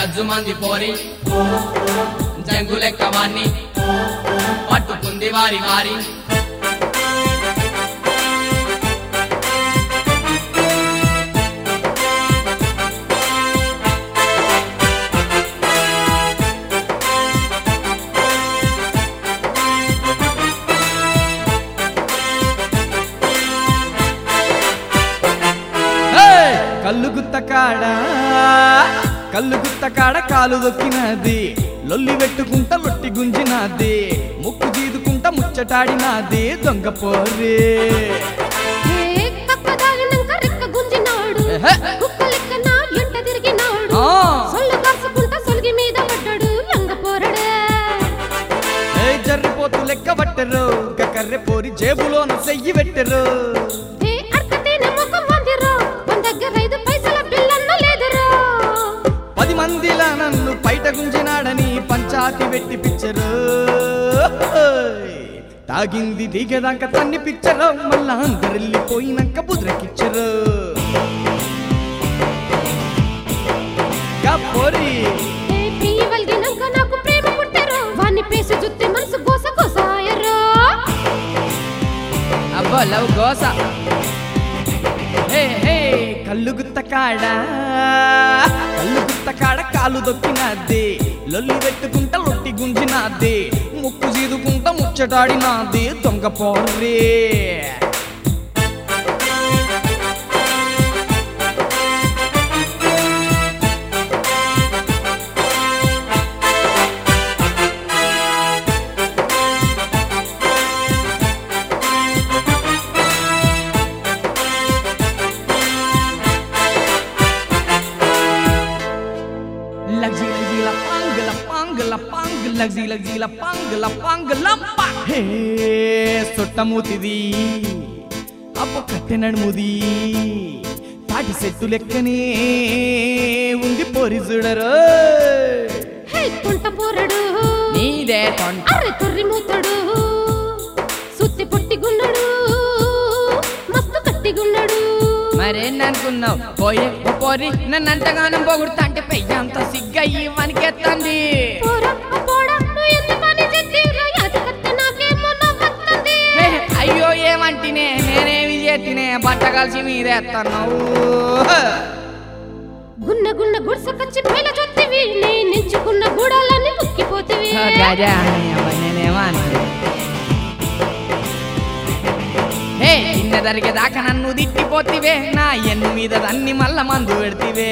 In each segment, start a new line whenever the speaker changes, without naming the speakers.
జజ్జు మంది పోరి జంగు లెక్క వాణ్ణి పట్టుకుంది వారి వారి
ఏయ్! కళ్ళు గుత్త కాడ కళ్ళు గుత్త కాడ కాలు దొక్కినది లొల్లి పెట్టుకుంటా లొట్టి గుంజినది ముక్కు జీదుకుంటా ముచ్చటాడినది దొంగ పోరే
ఏ కక్క దాగినంక రెక్క గుంజినాడు
ఎహె.
కుక్క లెక్కన ఎంట తిరిగినాడు
ఆ.
సొల్లు కాసుకుంటా సొలిగి మీద పడ్డాడు లంగ పోరడే
ఏ జర్రిపోతు లెక్క పట్టరు కర్రె పోరి జేబులోన సెయ్యి పెట్టరు
ఏ అర్కతేనే ముఖం వందిరో మన దగ్గర ఐదు పైసల బిల్లన్న లేదురో
పది మందిలా నన్ను బయట గుంజినాడని పంచాతి పెట్టి పిచ్చరు తాగింది దిగేదాకా తన్ని పిచ్చరు మళ్ళా అందరెళ్ళిపోయినాక బుద్రకిచ్చరు గా పోరి
ఏ పియ్యి వల్గినంక నాకు ప్రేమ పుట్టెరో వాన్ని పేసి జుత్తి మనసు గోస గోసాయరో
అబ్బో లవ్ గోస హే హే కళ్ళు గుత్త కాడ కళ్ళు గుత్త కాడ కాలు దొక్కినది లొల్లి పెట్టుకుంటా లొట్టి గుంజినది ముక్కు చీదుకుంటా ముచ్చటాడినది దొంగ పోర్రే Lagzi lagzi la pang la pang la pang lagzi lagzi la pang la pang lampa హే సొట్టమూతిది అప్ప కట్టె నడుముది తాటి చెట్టు లెక్కనే ఉంది పొరి చూడరు
హే తుంట పోరడు
నీదే తొంట
అర్రె తొర్రి మూతడు సుత్తి పొట్టి గున్నడు మస్తు గట్టి గున్నడు
మరేందనుకున్నావు పోయే ఓ పోరి నన్ను అంతగానం పొగుడుతా అంటే పెయ్యంత సిగ్గయ్యి వనికెత్తంది
పోరా ఓ పోడా నువ్వు ఎంత పని చేతిరా యాది కత్తి నాకేమో నవ్వొత్తంది
హే, అయ్యో ఏమంటినే నేనేమి చేతినే బట్ట కలిసి మీదేస్తున్నావు
గున్న గున్న గుడిసెకొచ్చి పైల చొత్తివి నేను ఎంచుకున్న గూడాలన్నీ ముక్కిపోతివి
హే చిన్న జరిగేదాకా నన్ను తిట్టిపోతివే నా ఎన్ను మీద దాన్ని మల్ల మందు పెడితివే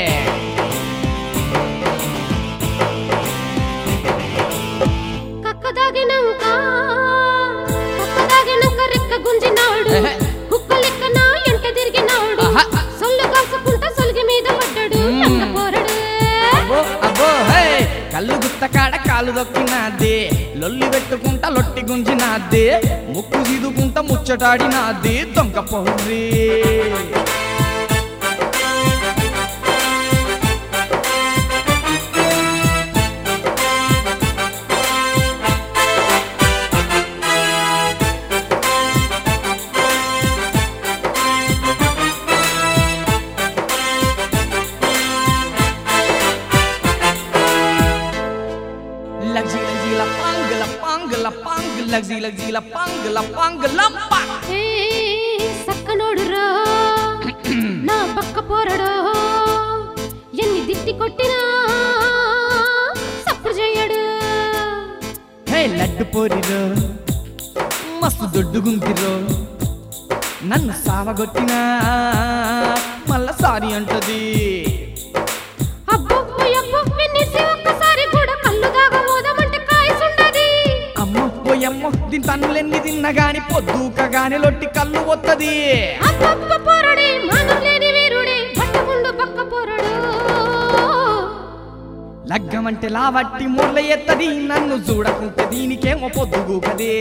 కక్క దాగినంక కక్క దాగినంక రెక్క గుంజినాడు
ఎహె.
కుక్క లెక్కన ఎంట తిరిగినాడు
ఆహా.
సొల్లు కాసుకుంటా సొలిగి మీద పడ్డాడు
మ్మ్.
లంగ పోరడు
అబ్బో అబ్బో హే కళ్ళు గుత్త కాడ కాలు దొక్కినాది లొల్లి పెట్టుకుంటా లొట్టి గుంజినాది ముక్కు చీదుకుంటా ముచ్చటాడినాది దొంగ పౌర్రి లగ్జీ లగ్జీ ల పాంగ్ ల పాంగ్ ల పాంగ్ లగ్జీ లగ్జీ ల పాంగ్ ల పాంగ్ లంప
ఏ సక్కనోడురా నా పక్క పోరడో ఎన్ని దిట్టి కొట్టినా సప్పుడు చెయ్యడు
హే లడ్డు పోరిరో మస్తు దొడ్డుగుందిరో నన్ను సావగొట్టినా మళ్ళా సారీ అంటది
అబ్బో అబ్బో విన్నేసి ఒక్కసారి కూడా కళ్ళు దాగబోదామంటే కాయసుండది
అమ్మ పోయమ్మ దీని తన్నులెన్ని తిన్నా గాని పొద్దుకగానే లొట్టి కళ్ళు వత్తది
అబ్బబ్బ పోరడే మానం లేని వీరుడే పట్టకుండు పక్క పోరడు
లగ్గమంటే లావట్టి మూర్ల ఎత్తది నన్ను చూడకుంటే దీనికేమో పొద్దుగూకదే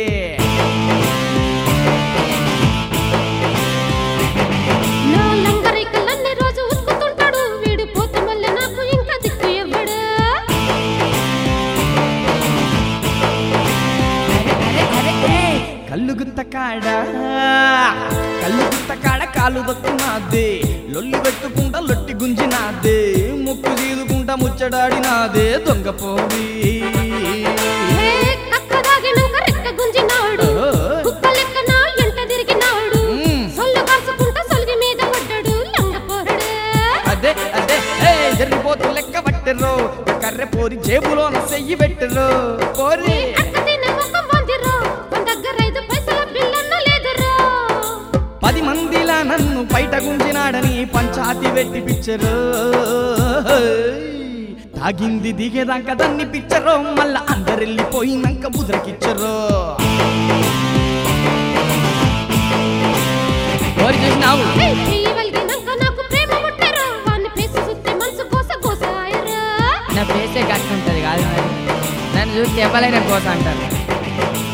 నా లంగరైకలన్నీ రోజు ఉతుకుతుంటాడు వీడు పోతే మళ్ళీ నాకు ఇంకా దిక్కు ఇవ్వడు
కళ్ళు గుత్త కాడ కళ్ళు గుత్త కాడ కాలు దొక్కునాదే లొల్లి పెట్టుకుంటా లొట్టి గుంజినాదే ముక్కు చీదుకుంటా ముచ్చ ముచ్చడాడినాదే దొంగ పోరి
ఏ కక్క దాగినంక రెక్క గుంజినాడు కుక్క లెక్క నా ఎంట తిరిగినాడు
మ్మ్.
సొల్లు కాసుకుంటా సొల్గి మీద పడ్డాడు లంగ పోరడే
అదే అదే ఏ జరిగిపోతు లెక్క పట్టెర్రో కర్రె పోరి జేబులోన సెయ్యి పెట్టెర్రో పోరి
అక్క తినే ముఖం వందిరో మన దగ్గర ఐదు పైసల బిల్లన్న లేదురో
పది మందిలా నన్ను బయట గుంజినాడని పంచాతి పెట్టి పిచ్చరు తాగింది దిగేదాక దాన్ని పిచ్చరు మళ్ళా అందరెళ్ళిపోయినాక ముద్రకిచ్చరు ఓరి చూసినావు
ఏయ్, చెయ్యి వలిగినంక నాకు ప్రేమ పుట్టెరో వాన్ని పేసి సుత్తే మనసు కోస కోస ఆయరా
నా ఫేసే గట్టు ఉంటుంది కాదు మరి నన్ను చూస్తే ఎవరైనా కోసం అంటారు